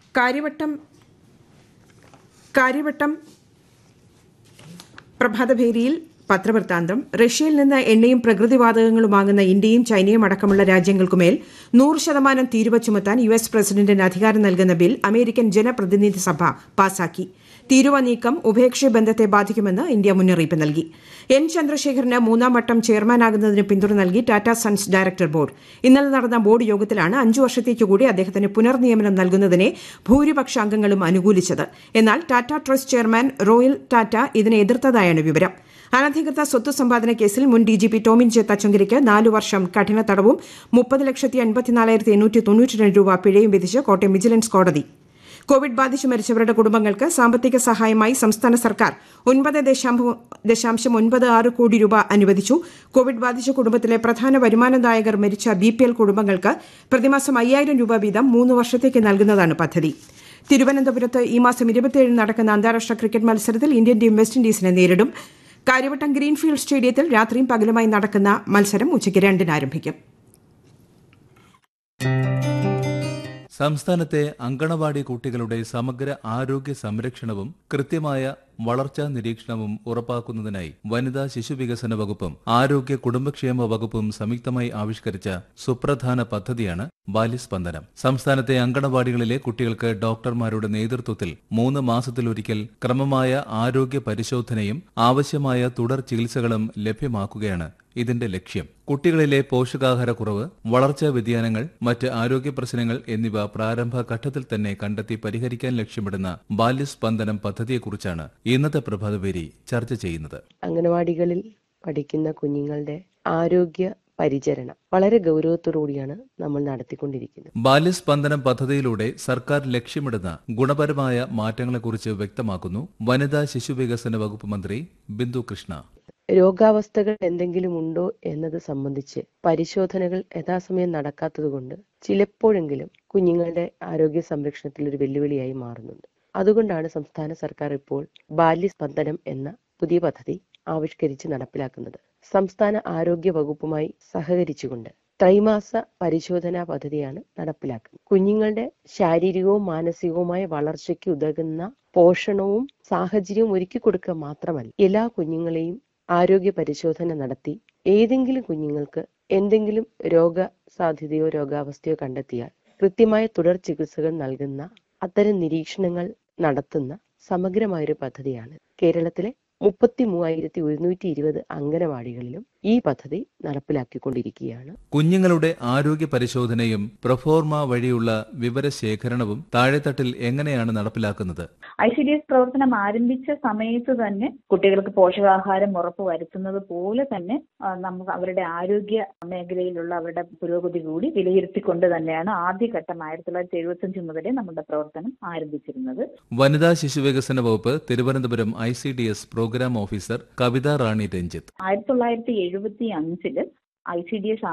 കാര്യവട്ടം കാര്യവട്ടം പ്രഭാതഭേരിയിൽ പത്രവൃത്താന്തം റഷ്യയിൽ നിന്ന് എണ്ണയും പ്രകൃതിവാതകങ്ങളും വാങ്ങുന്ന ഇന്ത്യയും ചൈനയും അടക്കമുള്ള രാജ്യങ്ങൾക്കുമേൽ നൂറ് ശതമാനം തീരുവ ചുമത്താൻ യു എസ് പ്രസിഡന്റിന് അധികാരം നൽകുന്ന ബിൽ അമേരിക്കൻ ജനപ്രതിനിധി സഭ പാസാക്കി തീരുവ നീക്കം ഉഭയകക്ഷി ബന്ധത്തെ ബാധിക്കുമെന്ന് ഇന്ത്യ മുന്നറിയിപ്പ് നൽകി എൻ ചന്ദ്രശേഖരന് മൂന്നാം വട്ടം ചെയർമാനാകുന്നതിന് പിന്തുണ നൽകി ടാറ്റ സൺസ് ഡയറക്ടർ ബോർഡ് ഇന്നലെ നടന്ന ബോർഡ് യോഗത്തിലാണ് അഞ്ചു വർഷത്തേക്ക് കൂടി അദ്ദേഹത്തിന് പുനർനിയമനം നൽകുന്നതിനെ ഭൂരിപക്ഷ അംഗങ്ങളും അനുകൂലിച്ചത് എന്നാൽ Tata trust chairman Noel Tata ഇതിനെ എതിർത്തതായാണ് വിവരം അനധികൃത സ്വത്ത് സമ്പാദന കേസിൽ മുൻ D G P Tomin J തച്ചങ്കരിക്ക് നാലു വർഷം കഠിന തടവും മുപ്പത് ലക്ഷത്തി എൺപത്തിനാലായിരത്തി എണ്ണൂറ്റി തൊണ്ണൂറ്റി രണ്ട് രൂപ പിഴയും വിധിച്ച് കോട്ടയം വിജിലൻസ് കോടതി കോവിഡ് ബാധിച്ച് മരിച്ചവരുടെ കുടുംബങ്ങൾക്ക് സാമ്പത്തിക സഹായമായി സംസ്ഥാന സർക്കാർ ഒൻപത് ദശാംശം ഒൻപത് ആറ് കോടി രൂപ അനുവദിച്ചു കോവിഡ് ബാധിച്ച കുടുംബത്തിലെ പ്രധാന വരുമാനദായകർ മരിച്ച ബി പി എൽ കുടുംബങ്ങൾക്ക് പ്രതിമാസം അയ്യായിരം രൂപ വീതം മൂന്ന് വർഷത്തേക്ക് നൽകുന്നതാണ് പദ്ധതി തിരുവനന്തപുരത്ത് ഈ മാസം ഇരുപത്തിയേഴിന് നടക്കുന്ന അന്താരാഷ്ട്ര ക്രിക്കറ്റ് മത്സരത്തിൽ ഇന്ത്യൻ ടീം വെസ്റ്റ് ഇൻഡീസിനെ നേരിടും കാര്യവട്ടം ഗ്രീൻഫീൽഡ് സ്റ്റേഡിയത്തിൽ രാത്രിയും പകലുമായി നടക്കുന്ന മത്സരം ഉച്ചയ്ക്ക് രണ്ടിന് ആരംഭിക്കും സംസ്ഥാനത്തെ അങ്കണവാടി കുട്ടികളുടെ സമഗ്ര ആരോഗ്യ സംരക്ഷണവും കൃത്യമായ വളർച്ചാ നിരീക്ഷണവും ഉറപ്പാക്കുന്നതിനായി വനിതാ ശിശുവികസന വകുപ്പും ആരോഗ്യ കുടുംബക്ഷേമ വകുപ്പും സംയുക്തമായി ആവിഷ്കരിച്ച സുപ്രധാന പദ്ധതിയാണ് ബാല്യസ്പന്ദനം സംസ്ഥാനത്തെ അങ്കണവാടികളിലെ കുട്ടികൾക്ക് ഡോക്ടർമാരുടെ നേതൃത്വത്തിൽ മൂന്ന് മാസത്തിലൊരിക്കൽ ക്രമമായ ആരോഗ്യ പരിശോധനയും ആവശ്യമായ തുടർ ചികിത്സകളും ലഭ്യമാക്കുകയാണ് ഇതിന്റെ ലക്ഷ്യം കുട്ടികളിലെ പോഷകാഹാരക്കുറവ് വളർച്ചാ വ്യതിയാനങ്ങൾ മറ്റ് ആരോഗ്യ പ്രശ്നങ്ങൾ എന്നിവ പ്രാരംഭ ഘട്ടത്തിൽ തന്നെ കണ്ടെത്തി പരിഹരിക്കാൻ ലക്ഷ്യമിടുന്ന ബാല്യസ്പന്ദനം പദ്ധതിയെക്കുറിച്ചാണ് ഇന്നത്തെ പ്രഭാതപേരി ചർച്ച ചെയ്യുന്നത് അംഗനവാടികളിൽ പഠിക്കുന്ന കുഞ്ഞുങ്ങളുടെ ആരോഗ്യ പരിചരണം വളരെ ഗൗരവത്തോടുകൂടിയാണ് നമ്മൾ നടത്തിക്കൊണ്ടിരിക്കുന്നത് ബാല്യസ്പന്ദനം പദ്ധതിയിലൂടെ സർക്കാർ ലക്ഷ്യമിടുന്ന ഗുണപരമായ മാറ്റങ്ങളെക്കുറിച്ച് വ്യക്തമാക്കുന്നു വനിതാ ശിശുവികസന വകുപ്പ് മന്ത്രി ബിന്ദു കൃഷ്ണ രോഗാവസ്ഥകൾ എന്തെങ്കിലും ഉണ്ടോ എന്നത് സംബന്ധിച്ച് പരിശോധനകൾ യഥാസമയം നടക്കാത്തതുകൊണ്ട് ചിലപ്പോഴെങ്കിലും കുഞ്ഞുങ്ങളുടെ ആരോഗ്യ സംരക്ഷണത്തിൽ ഒരു വെല്ലുവിളിയായി മാറുന്നുണ്ട് അതുകൊണ്ടാണ് സംസ്ഥാന സർക്കാർ ഇപ്പോൾ ബാല്യസ്പന്ദനം എന്ന പുതിയ പദ്ധതി ആവിഷ്കരിച്ച് നടപ്പിലാക്കുന്നത് സംസ്ഥാന ആരോഗ്യ വകുപ്പുമായി സഹകരിച്ചുകൊണ്ട് ത്രൈമാസ പരിശോധനാ പദ്ധതിയാണ് നടപ്പിലാക്കുന്നത് കുഞ്ഞുങ്ങളുടെ ശാരീരികവും മാനസികവുമായ വളർച്ചയ്ക്ക് ഉതകുന്ന പോഷണവും സാഹചര്യവും ഒരുക്കി കൊടുക്കുക മാത്രമല്ല എല്ലാ കുഞ്ഞുങ്ങളെയും ആരോഗ്യ പരിശോധന നടത്തി ഏതെങ്കിലും കുഞ്ഞുങ്ങൾക്ക് എന്തെങ്കിലും രോഗ സാധ്യതയോ രോഗാവസ്ഥയോ കണ്ടെത്തിയാൽ കൃത്യമായ തുടർ ചികിത്സകൾ നൽകുന്ന അത്തരം നിരീക്ഷണങ്ങൾ നടത്തുന്ന സമഗ്രമായൊരു പദ്ധതിയാണ് കേരളത്തിലെ മുപ്പത്തി മൂവായിരത്തി ഒരുന്നൂറ്റി ഇരുപത് അംഗനവാടികളിലും ഈ പദ്ധതി നടപ്പിലാക്കിക്കൊണ്ടിരിക്കുകയാണ് കുഞ്ഞുങ്ങളുടെ ആരോഗ്യ പരിശോധനയും പ്രൊഫോർമ വഴിയുള്ള വിവരശേഖരണവും താഴെത്തട്ടിൽ എങ്ങനെയാണ് നടപ്പിലാക്കുന്നത് ഐ സി ഡി എസ് പ്രവർത്തനം ആരംഭിച്ച സമയത്ത് തന്നെ കുട്ടികൾക്ക് പോഷകാഹാരം ഉറപ്പ് വരുത്തുന്നത് പോലെ തന്നെ ആ, നമുക്ക് അവരുടെ ആരോഗ്യ മേഖലയിലുള്ള അവരുടെ പുരോഗതി കൂടി വിലയിരുത്തിക്കൊണ്ട് തന്നെയാണ് ആദ്യഘട്ടം ആയിരത്തി തൊള്ളായിരത്തി എഴുപത്തി മുതലേ നമ്മുടെ പ്രവർത്തനം ആരംഭിച്ചിരുന്നത് വനിതാ ശിശുവികസന വകുപ്പ് Thiruvananthapuram I C D S programme officer Kavitha Rani Ranjith ആയിരത്തി തൊള്ളായിരത്തി എഴുപത്തി അഞ്ചില് ഐ സി ഡി എസ്